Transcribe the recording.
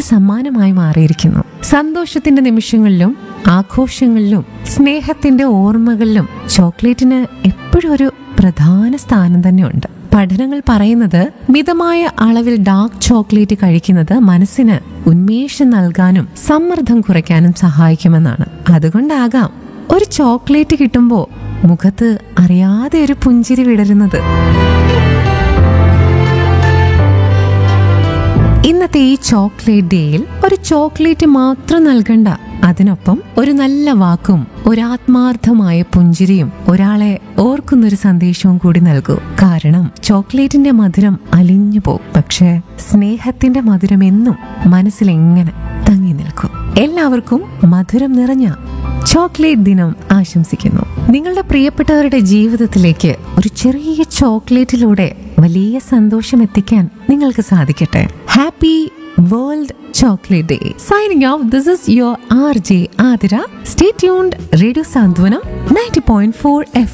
സമ്മാനമായി മാറിയിരിക്കുന്നു സന്തോഷത്തിന്റെ നിമിഷങ്ങളിലും ആഘോഷങ്ങളിലും സ്നേഹത്തിന്റെ ഓർമ്മകളിലും ചോക്ലേറ്റിന് എപ്പോഴും ഒരു പ്രധാന സ്ഥാനം തന്നെയുണ്ട് പഠനങ്ങൾ പറയുന്നത് മിതമായ അളവിൽ ഡാർക്ക് ചോക്ലേറ്റ് കഴിക്കുന്നത് മനസ്സിന് ഉന്മേഷം നൽകാനും സമ്മർദ്ദം കുറയ്ക്കാനും സഹായിക്കുമെന്നാണ് അതുകൊണ്ടാകാം ഒരു ചോക്ലേറ്റ് കിട്ടുമ്പോൾ മുഖത്ത് അറിയാതെ ഒരു പുഞ്ചിരി വിടരുന്നത് ഇന്നത്തെ ഈ ചോക്ലേറ്റ് ഡേയിൽ ഒരു ചോക്ലേറ്റ് മാത്രം നൽകണ്ട അതിനൊപ്പം ഒരു നല്ല വാക്കും ഒരു ആത്മാർത്ഥമായ പുഞ്ചിരിയും ഒരാളെ ഓർക്കുന്നൊരു സന്ദേശവും കൂടി നൽകൂ കാരണം ചോക്ലേറ്റിന്റെ മധുരം അലിഞ്ഞു പോകും പക്ഷേ സ്നേഹത്തിന്റെ മധുരം എന്നും മനസ്സിൽ എങ്ങനെ തങ്ങി നിൽക്കും എല്ലാവർക്കും മധുരം നിറഞ്ഞ ചോക്ലേറ്റ് ദിനം ആശംസിക്കുന്നു നിങ്ങളുടെ പ്രിയപ്പെട്ടവരുടെ ജീവിതത്തിലേക്ക് ഒരു ചെറിയ ചോക്ലേറ്റിലൂടെ വലിയ സന്തോഷം എത്തിക്കാൻ നിങ്ങൾക്ക് സാധിക്കട്ടെ happy world chocolate day signing off this is your R J Athira stay tuned radio Santhwanam ninety point four F